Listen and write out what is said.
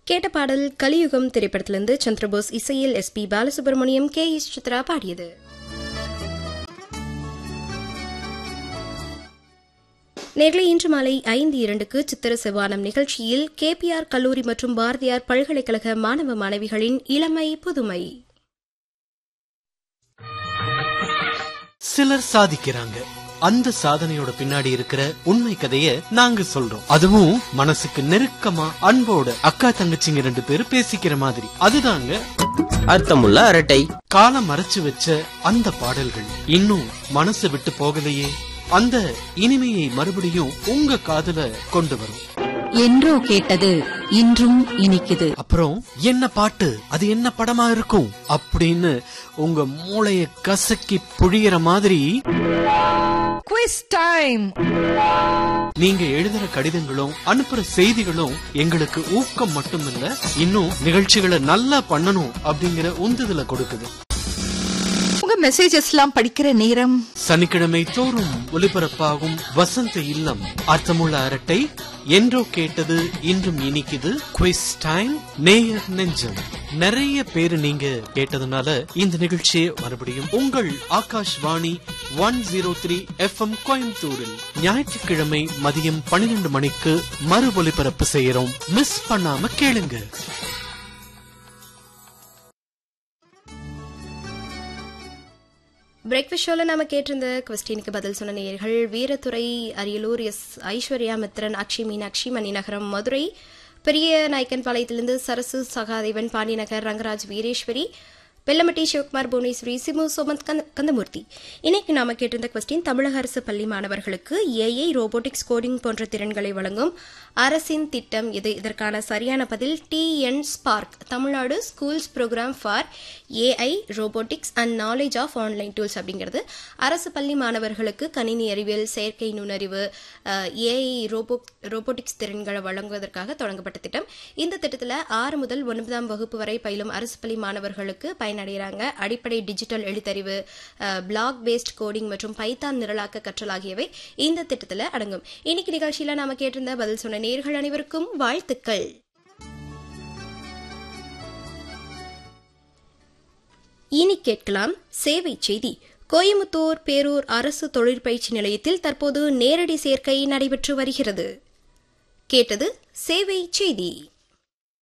கேட்ட பாடல் கலியுகம் திரைப்படத்திலிருந்து சந்திரபோஸ் இசையில் S P Balasubrahmanyam K S Chithra பாடியது நேர்களை இன்று மாலை ஐந்து இரண்டுக்கு சித்திர செவ்வானம் நிகழ்ச்சியில் கேபிஆர் கல்லூரி மற்றும் பாரதியார் பல்கலைக்கழக மாணவ மாணவிகளின் இளமை புதுமை சிலர் சாதிக்கிறாங்க அந்த சாதனையோட பின்னாடி இருக்கிற உண்மை கதைய நாங்க சொல்றோம் அதுவும் மனசுக்கு நெருக்கமா அன்போட அக்கா தங்கச்சிங்க ரெண்டு பேரும் பேசிக்கிற மாதிரி அதுதாங்க அர்த்தமுள்ள அரட்டை காலம் மறைச்சு வச்ச அந்த பாடல்கள் இன்னும் மனசு விட்டு போகலையே அந்த இனிமையை மறுபடியும் உங்க காதுல கொண்டு வரும் என்றோ கேட்டது இன்றும் இனிக்குது அப்புறம் என்ன பாட்டு அது என்ன படமா இருக்கும் அப்படின்னு உங்க மூளைய கசக்கி புழியற மாதிரி குவிஸ் டைம் நீங்க எழுதுற கடிதங்களும் அனுப்புற செய்திகளும் எங்களுக்கு ஊக்கம் மட்டுமில்ல இன்னும் நிகழ்ச்சிகளை நல்லா பண்ணணும் அப்படிங்கிற உந்துதலை கொடுக்குது உங்க மெசேஜஸ் எல்லாம் படிக்கிற நேரம் சனிக்கிழமை தோறும் ஒலிபரப்பாகும் வசந்த இல்லம் அர்த்தமுள்ள அரட்டை என்றோ கேட்டது இன்றும் இனிக்குது குவிஸ் டைம் நேயர் நெஞ்சம் நிறைய பேரு நீங்க கேட்டதுனால இந்த நிகழ்ச்சியை மறுபடியும் உங்கள் Akashvani one zero three FM கோயம்புத்தூரில் ஞாயிற்றுக்கிழமை மதியம் பன்னிரண்டு மணிக்கு மறு ஒலிபரப்பு செய்யறோம் மிஸ் பண்ணாம கேளுங்க பிரேக்ஃபாஸ்ட் ஷோல நாம கேட்டிருந்த கொஸ்டினுக்கு பதில் சொன்ன நேயர்கள் வீரத்துறை அரியலூர் எஸ் ஐஸ்வர்யா மித்ரன் அக்ஷி மீனாட்சி மணிநகரம் மதுரை பெரிய நாயக்கன் பாளையத்திலிருந்து சரசு சகாதேவன் பாண்டியநகர் ரங்கராஜ் வீரேஸ்வரி வெள்ளமட்டி சிவகுமார் புவனேஸ்வரி சிமு சோமந்த் கந்த- கந்தமூர்த்தி இன்னைக்கு நாம கேட்டிருந்த கொஸ்டின் தமிழக அரசு பள்ளி மாணவர்களுக்கு ஏஐ ரோபோட்டிக்ஸ் கோடிங் போன்ற திறன்களை வழங்கும் அரசின் திட்டம் இது இதற்கான சரியான பதில் T N spark Tamil Nadu schools program for AI robotics and knowledge of online tools அப்படிங்கிறது அரசு பள்ளி மாணவர்களுக்கு கணினி அறிவியல் செயற்கை நுண்ணறிவு ஏஐ ரோபோ ரோபோட்டிக்ஸ் திறன்களை வழங்குவதற்காக தொடங்கப்பட்ட திட்டம் இந்த திட்டத்தில் ஆறு முதல் ஒன்பதாம் வகுப்பு வரை பயிலும் அரசு பள்ளி மாணவர்களுக்கு பயனடைகிறாங்க அடிப்படை டிஜிட்டல் எழுத்தறிவு பிளாக் பேஸ்ட் கோடிங் மற்றும் பைத்தான் நிரலாக்க கற்றல் ஆகியவை இந்த திட்டத்தில் அடங்கும் இன்னைக்கு நிகழ்ச்சியில நாம கேட்டிருந்த பதில் சொன்ன நேர்கள் அனைவருக்கும் வாழ்த்துக்கள் இனி கேட்கலாம் சேவை செய்தி கோயமுத்தூர் பேரூர் அரசு தொழிற்பயிற்சி நிலையத்தில் தற்போது நேரடி சேர்க்கை நடைபெற்று வருகிறது கேட்டது சேவை செய்தி